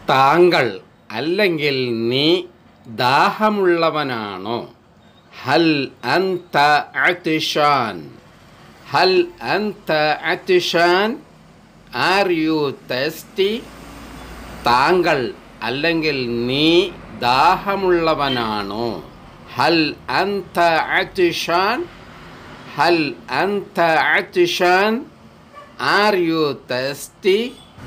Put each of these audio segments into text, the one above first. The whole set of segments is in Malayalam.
താങ്കൾ അല്ലെങ്കിൽ നീ ദാഹമുള്ളവനാണോ ഹൽ അന്ത അതിഷാൻ ഹൽ അന്ത അതിഷാൻ ആർ യു തെസ്റ്റി താങ്കൾ അല്ലെങ്കിൽ നീ ദാഹമുള്ളവനാണോ ഹൽ അന്ത അതിഷാൻ ഹൽ അന്ത അതിഷാൻ ആർ യു തെസ്റ്റി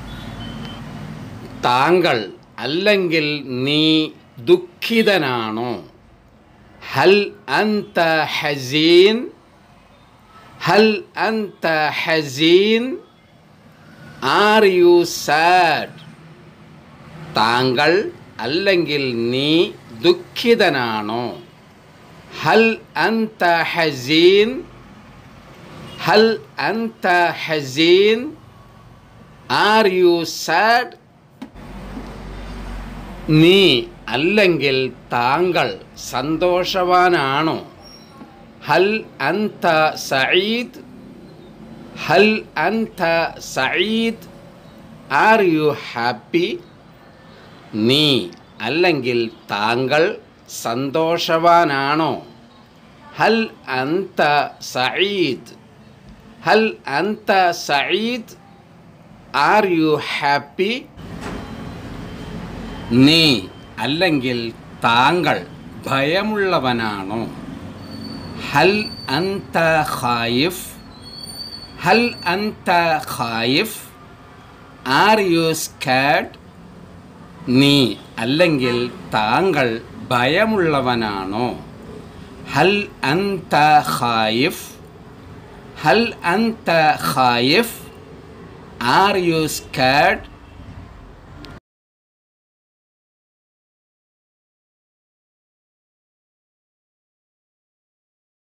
താങ്കൾ അല്ലെങ്കിൽ നീ ദുഃഖിതനാണോ ഹൽ അന്ത ഹസീൻ ഹൽ അന്ത ഹസീൻ ആർ യു സാഡ് താങ്കൾ അല്ലെങ്കിൽ നീ ദുഃഖിതനാണോ ഹൽ അന്ത ഹസീൻ ഹൽ അന്ത ഹസീൻ ആർ യു സാഡ് നീ അല്ലെങ്കിൽ താങ്കൾ സന്തോഷവാനാണോ ഹൽ അന്ത സഈദ് ഹൽ അന്ത സഈദ് ആർ യു ഹാപ്പി നീ അല്ലെങ്കിൽ താങ്കൾ സന്തോഷവാനാണോ ഹൽ അന്ത സഈദ് ഹൽ അന്ത സഈദ് ആർ യു ഹാപ്പി നീ അല്ലെങ്കിൽ താങ്കൾ ഭയമുള്ളവനാണോ ഹൽ അന്ത ഖായിഫ് ഹൽ അന്ത ഖായിഫ് ആർ യു സ്കാഡ് നീ അല്ലെങ്കിൽ താങ്കൾ ഭയമുള്ളവനാണോ ഹൽ അന്ത ഖായിഫ് ഹൽ അന്ത ഖായിഫ് ആർ യു സ്കാഡ്